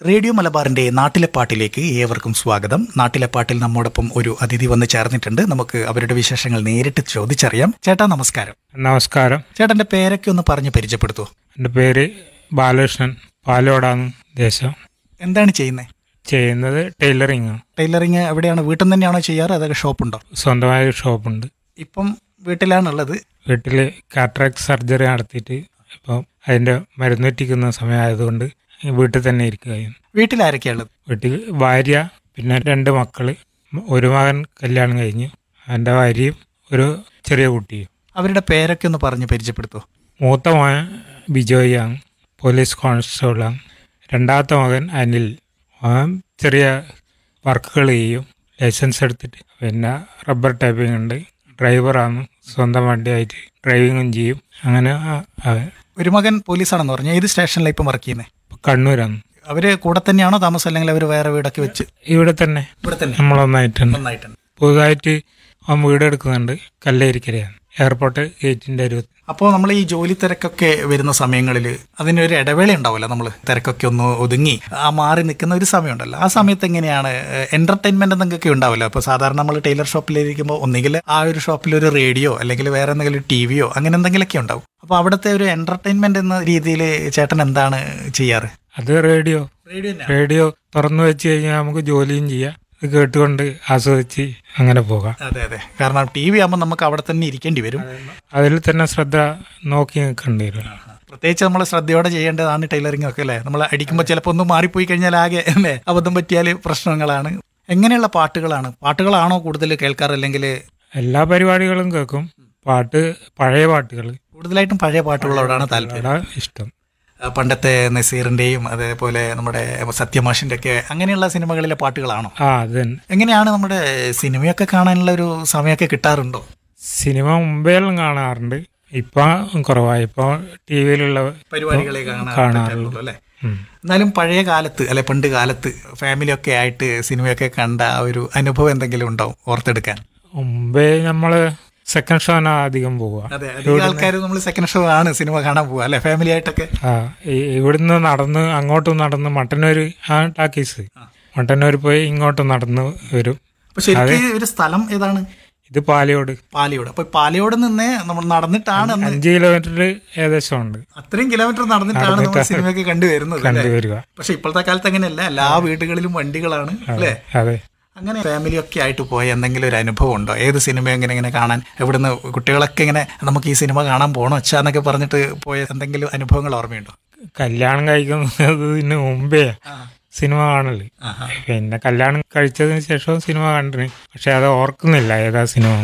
Radio മലബാറിന്റെ നാട്ടിലെ പാട്ടിലേക്ക് ഏവർക്കും സ്വാഗതം നാട്ടിലെ പാട്ടിൽ നമ്മോടൊപ്പം ഒരു അതിഥി വന്ന് ചേർന്നിട്ടുണ്ട് നമുക്ക് അവരുടെ വിശേഷങ്ങൾ നേരിട്ട് ചോദിച്ചറിയാം ചേട്ടാ നമസ്കാരം നമസ്കാരം ചേട്ടന്റെ പേരൊക്കെ ഒന്ന് പറഞ്ഞ് പരിചയപ്പെടുത്തൂ എൻ്റെ പേര് ബാലകൃഷ്ണൻ പാലോടാണ് ദേശം എന്താണ് ചെയ്യുന്നത് ചെയ്യുന്നത് ടൈലറിങ് ടൈലറിങ് എവിടെയാണ് വീട്ടിൽ നിന്ന് തന്നെയാണോ ചെയ്യാറ് അതൊക്കെ ഷോപ്പുണ്ടോ സ്വന്തമായ ഒരു ഷോപ്പുണ്ട് ഇപ്പം വീട്ടിലാണുള്ളത് വീട്ടിൽ കാട്രാക്ട് സർജറി നടത്തിയിട്ട് ഇപ്പം അതിൻ്റെ മരുന്ന് വെറ്റിക്കുന്ന സമയമായതുകൊണ്ട് വീട്ടിൽ തന്നെ ഇരിക്കുകയാണ് വീട്ടിലാരൊക്കെയുള്ളത് വീട്ടിൽ ഭാര്യ പിന്നെ രണ്ട് മക്കള് ഒരു മകൻ കല്യാണം കഴിഞ്ഞു എൻ്റെ ഭാര്യയും ഒരു ചെറിയ കുട്ടിയും അവരുടെ പേരൊക്കെ ഒന്ന് പറഞ്ഞ് പരിചയപ്പെടുത്തൂ മൂത്ത മകൻ ബിജോയാണ് പോലീസ് കോൺസ്റ്റബിളാണ് രണ്ടാമത്തെ മകൻ അനിൽ അവൻ ചെറിയ വർക്കുകൾ ചെയ്യും ലൈസൻസ് എടുത്തിട്ട് പിന്നെ റബ്ബർ ടൈപ്പിംഗ് ഉണ്ട് ഡ്രൈവറാണ് സ്വന്തം വണ്ടിയായിട്ട് ഡ്രൈവിങ്ങും ചെയ്യും അങ്ങനെ ആ- അവൻ ഒരു മകൻ പോലീസാണെന്ന് പറഞ്ഞു ഏത് സ്റ്റേഷനിലാണ് ഇപ്പം വർക്ക് ചെയ്യുന്നത് ഇപ്പൊ കണ്ണൂരാണ് അവര് കൂടെ തന്നെയാണോ താമസം അല്ലെങ്കിൽ അവർ വേറെ വീടൊക്കെ വെച്ച് ഇവിടെ തന്നെ ഇവിടെ തന്നെ നമ്മളൊന്നായിട്ടുണ്ട് നന്നായിട്ടുണ്ട് പുതുതായിട്ട് അവൻ വീട് എടുക്കുന്നുണ്ട് കല്ലേരിക്കരയാണ് എയർപോർട്ട് ഗേറ്റിന്റെ അരുവത്ത് അപ്പോൾ നമ്മൾ ഈ ജോലി തിരക്കൊക്കെ വരുന്ന സമയങ്ങളിൽ അതിനൊരു ഇടവേള ഉണ്ടാവില്ല നമ്മൾ തിരക്കൊക്കെ ഒന്ന് ഒതുങ്ങി ആ മാറി നിൽക്കുന്ന ഒരു സമയമുണ്ടല്ലോ ആ സമയത്ത് എങ്ങനെയാണ് എന്റർടൈൻമെന്റ് എന്തെങ്കിലുമൊക്കെ ഉണ്ടാവില്ല അപ്പോൾ സാധാരണ നമ്മൾ ടൈലർ ഷോപ്പിലിരിക്കുമ്പോൾ ഒന്നുകിൽ ആ ഒരു ഷോപ്പിൽ ഒരു റേഡിയോ അല്ലെങ്കിൽ വേറെ എന്തെങ്കിലും ടി വിയോ അങ്ങനെ എന്തെങ്കിലുമൊക്കെ ഉണ്ടാവും അപ്പോൾ അവിടുത്തെ ഒരു എന്റർടൈൻമെന്റ് എന്ന രീതിയിൽ ചേട്ടൻ എന്താണ് ചെയ്യാറ് അത് റേഡിയോ റേഡിയോ റേഡിയോ തുറന്നു വെച്ച് കഴിഞ്ഞാൽ നമുക്ക് ജോലിയും ചെയ്യാം ഇത് കേട്ടുകൊണ്ട് ആസ്വദിച്ച് അങ്ങനെ പോകാം അതെ അതെ കാരണം ടി വി ആകുമ്പോൾ നമുക്ക് അവിടെ തന്നെ ഇരിക്കേണ്ടി വരും അതിൽ തന്നെ ശ്രദ്ധ നോക്കി നിൽക്കേണ്ടി വരും പ്രത്യേകിച്ച് നമ്മൾ ശ്രദ്ധയോടെ ചെയ്യേണ്ടതാണ് ടൈലറിംഗ് ഒക്കെ അല്ലേ നമ്മൾ അടിക്കുമ്പോൾ ചിലപ്പോൾ ഒന്ന് മാറിപ്പോയി കഴിഞ്ഞാൽ ആകെ അല്ലേ അബദ്ധം പറ്റിയാൽ പ്രശ്നങ്ങളാണ് എങ്ങനെയുള്ള പാട്ടുകളാണ് പാട്ടുകളാണോ കൂടുതൽ കേൾക്കാറ് അല്ലെങ്കിൽ എല്ലാ പരിപാടികളും കേൾക്കും പാട്ട് പഴയ പാട്ടുകൾ കൂടുതലായിട്ടും പഴയ പാട്ടുകളോടാണ് താല്പര്യം അതാ ഇഷ്ടം ആ, പണ്ടത്തെ നസീറിന്റെയും അതേപോലെ നമ്മുടെ സത്യമാഷിന്റെ ഒക്കെ അങ്ങനെയുള്ള സിനിമകളിലെ പാട്ടുകളാണോ ആ അത് തന്നെ എങ്ങനെയാണ് നമ്മുടെ സിനിമയൊക്കെ കാണാനുള്ള ഒരു സമയമൊക്കെ കിട്ടാറുണ്ടോ സിനിമ മുമ്പേലും കാണാറുണ്ട് ഇപ്പം കുറവായി ഇപ്പോൾ ടി വിയിലുള്ള പരിപാടികളെ കാണാൻ കാണാറുള്ളൂ. പറ്റാറുള്ളൂ അല്ലേ ഉം. എന്നാലും പഴയ കാലത്ത് അല്ലെ പണ്ട് കാലത്ത് ഫാമിലിയൊക്കെ ആയിട്ട് സിനിമയൊക്കെ കണ്ട ആ ഒരു അനുഭവം എന്തെങ്കിലും ഉണ്ടാവും ഓർത്തെടുക്കാൻ മുമ്പേ നമ്മള് സെക്കൻഡ് ഷോനാ അധികം പോവുക അതെ അധികം ആൾക്കാർ നമ്മൾ സെക്കൻഡ് ഷോ ആണ് സിനിമ കാണാൻ പോവുക അല്ലെ ഫാമിലി ആയിട്ടൊക്കെ ആ ഈ- ഇവിടുന്ന് നടന്ന് അങ്ങോട്ടും നടന്ന് മട്ടന്നൂര് ആ ടാക്കീസ് മട്ടന്നൂർ പോയി ഇങ്ങോട്ട് നടന്ന് വരും അപ്പൊ ശരിക്കും ഒരു സ്ഥലം ഏതാണ് ഇത് പാലയോട് പാലയോട് അപ്പൊ പാലയോട് നിന്ന് നമ്മൾ നടന്നിട്ടാണ് അന്ന് അഞ്ച് കിലോമീറ്റർ ഏകദേശം ഉണ്ട് അത്രയും കിലോമീറ്റർ നടന്നിട്ടാണ് നമ്മൾ സിനിമയൊക്കെ കണ്ടുവരുന്നത് അല്ലേ കണ്ടുവരിക പക്ഷെ ഇപ്പോഴത്തെ കാലത്ത് അങ്ങനെയല്ല എല്ലാ വീടുകളിലും വണ്ടികളാണ് അല്ലേ അതെ അങ്ങനെ ഫാമിലി ഒക്കെ ആയിട്ട് പോയ എന്തെങ്കിലും ഒരു അനുഭവം ഉണ്ടോ ഏത് സിനിമ എങ്ങനെ ഇങ്ങനെ കാണാൻ ഇവിടുന്ന് കുട്ടികളൊക്കെ ഇങ്ങനെ നമുക്ക് ഈ സിനിമ കാണാൻ പോകണം അച്ഛാ എന്നൊക്കെ പറഞ്ഞിട്ട് പോയ എന്തെങ്കിലും അനുഭവങ്ങൾ ഓർമ്മയുണ്ടോ കല്യാണം കഴിക്കുന്നതിന് മുമ്പേ സിനിമ കാണല് പിന്നെ കല്യാണം കഴിച്ചതിന് ശേഷവും സിനിമ കണ്ടിന് പക്ഷെ അത് ഓർക്കുന്നില്ല ഏതാ സിനിമ